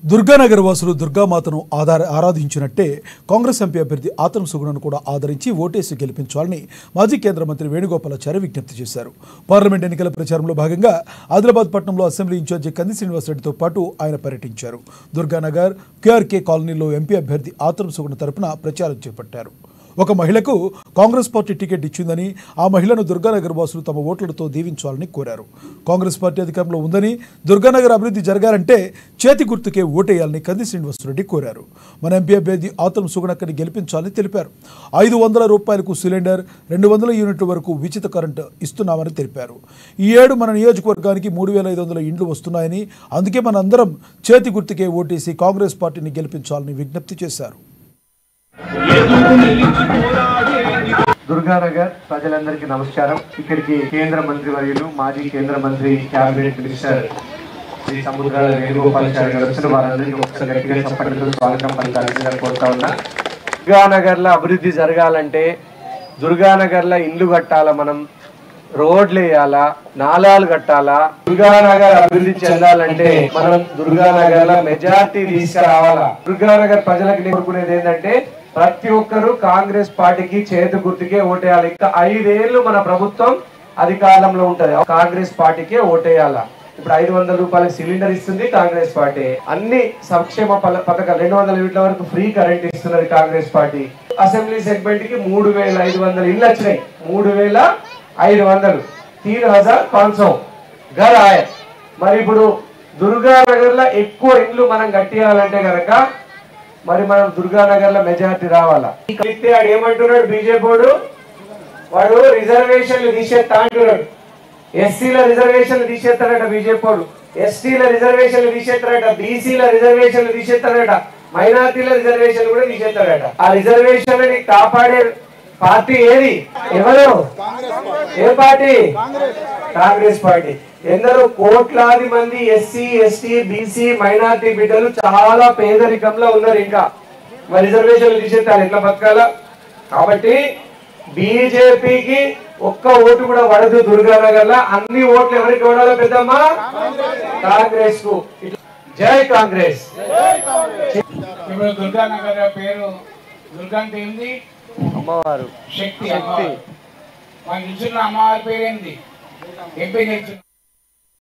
దుర్గానగర్ వాసులు దుర్గామాతను ఆధార ఆరాధించినట్టే కాంగ్రెస్ ఎంపీ అభ్యర్థి ఆతం సుగుణను కూడా ఆదరించి ఓటేసి గెలిపించాలని మాజీ కేంద్ర మంత్రి వేణుగోపాలాచారి విజ్ఞప్తి చేశారు పార్లమెంట్ ఎన్నికల ప్రచారంలో భాగంగా ఆదిలాబాద్ పట్టణంలో అసెంబ్లీ ఇన్ఛార్జి కంది శ్రీనివాసరెడ్డితో పాటు ఆయన పర్యటించారు దుర్గానగర్ క్యూఆర్కే కాలనీలో ఎంపీ అభ్యర్థి ఆతం సుగుణ తరపున ప్రచారం చేపట్టారు ఒక మహిళకు కాంగ్రెస్ పార్టీ టికెట్ ఇచ్చిందని ఆ మహిళను దుర్గానగర్ వాసులు తమ ఓట్లతో దీవించాలని కోరారు కాంగ్రెస్ పార్టీ అధికారంలో ఉందని దుర్గానగర్ అభివృద్ధి జరగాలంటే చేతి గుర్తుకే ఓటేయాలని కంది శ్రీనివాసరెడ్డి కోరారు మన ఎంపీ అభ్యర్థి ఆతం సుగుణక్కని గెలిపించాలని తెలిపారు ఐదు వందల రూపాయలకు సిలిండర్ రెండు వందల యూనిట్ల వరకు ఉచిత కరెంటు ఇస్తున్నామని తెలిపారు ఈ ఏడు మన నియోజకవర్గానికి మూడు వేల ఐదు వందల ఇండ్లు వస్తున్నాయని అందుకే మనందరం చేతి గుర్తుకే ఓటేసి కాంగ్రెస్ పార్టీని గెలిపించాలని విజ్ఞప్తి చేశారు దుర్గానగర్ ప్రజలందరికీ నమస్కారం ఇక్కడికి కేంద్ర మంత్రి వర్యులు మాజీ కేంద్ర మంత్రి క్యాబినెట్ మినిస్టర్ శ్రీ సముద్రాల వేణుగోపాలాచారి గారు వచ్చిన వారందరికీ ఒకసారి గట్టిగా చప్పట్లతో స్వాగతం పలకాల్సిందిగా కోరుతా ఉన్నా దుర్గానగర్ లో అభివృద్ధి జరగాలంటే దుర్గానగర్ లో ఇల్లు కట్టాలా మనం రోడ్లు వేయాలా నాలాలు కట్టాలా దుర్గానగర్ అభివృద్ధి చెందాలంటే మనం దుర్గానగర్ లో మెజార్టీ తీసుకురావాలా దుర్గానగర్ ప్రజలకు నేను కోరుకునేది ఏంటంటే ప్రతి ఒక్కరూ కాంగ్రెస్ పార్టీకి చేతి గుర్తుకే ఓటేయాలి ఇంకా ఐదేళ్లు మన ప్రభుత్వం అధికారంలో ఉంటది కాంగ్రెస్ పార్టీకే ఓటేయాలా ఇప్పుడు ఐదు వందల రూపాయలకు సిలిండర్ ఇస్తుంది కాంగ్రెస్ పార్టీ అన్ని సంక్షేమ పల- పథకాలు రెండు వందల యూనిట్ల వరకు ఫ్రీ కరెంట్ ఇస్తున్నది కాంగ్రెస్ పార్టీ అసెంబ్లీ సెగ్మెంట్ కి మూడు వేల ఐదు వందల ఇల్లు వచ్చినాయి మూడు వేల ఐదు వందలు తీన్ హజార్ పాంచ్ ఘర్ ఆయ మరి ఇప్పుడు దుర్గానగర్ లో ఎక్కువ ఇండ్లు మనం కట్టియాలంటే గనక మరి మనం దుర్గానగర్ లో మెజారిటీ రావాలా ఇస్తే ఆడు ఏమంటున్నాడు బీజేపీ వాడు వాడు రిజర్వేషన్లు తీసేస్తా అంటున్నాడు ఎస్సీల రిజర్వేషన్లు తీసేస్తారట బీజేపీ వాడు ఎస్టీల రిజర్వేషన్లు తీసేస్తారట బీసీల రిజర్వేషన్లు తీసేస్తారట మైనార్టీల రిజర్వేషన్లు కూడా తీసేస్తారట ఆ రిజర్వేషన్లని కాపాడే పార్టీ ఏది ఎవరు ఏ పార్టీ కాంగ్రెస్ పార్టీ ఎందరో కోట్లాది మంది ఎస్సీ ఎస్టీ బీసీ మైనార్టీ బిడ్డలు చాలా పేదరికంలో ఉన్నారు ఇంకా మరి రిజర్వేషన్లు తీసేస్తారు ఎట్లా బతకాలా కాబట్టి బీజేపీకి ఒక్క ఓటు కూడా పడదు దుర్గానగర్ లో అన్ని ఓట్లు ఎవరికి పడాలో పెద్దమ్మా కాంగ్రెస్ కు ఇట్లా- జై కాంగ్రెస్ ఇప్పుడు దుర్గానగర్ పేరు దుర్గా అంటే ఏంది అమ్మవారు శక్తి అమ్మవారు మన నిల్చున్న అమ్మవారి పేరు ఏంది ఏం పేరు నిల్చున్న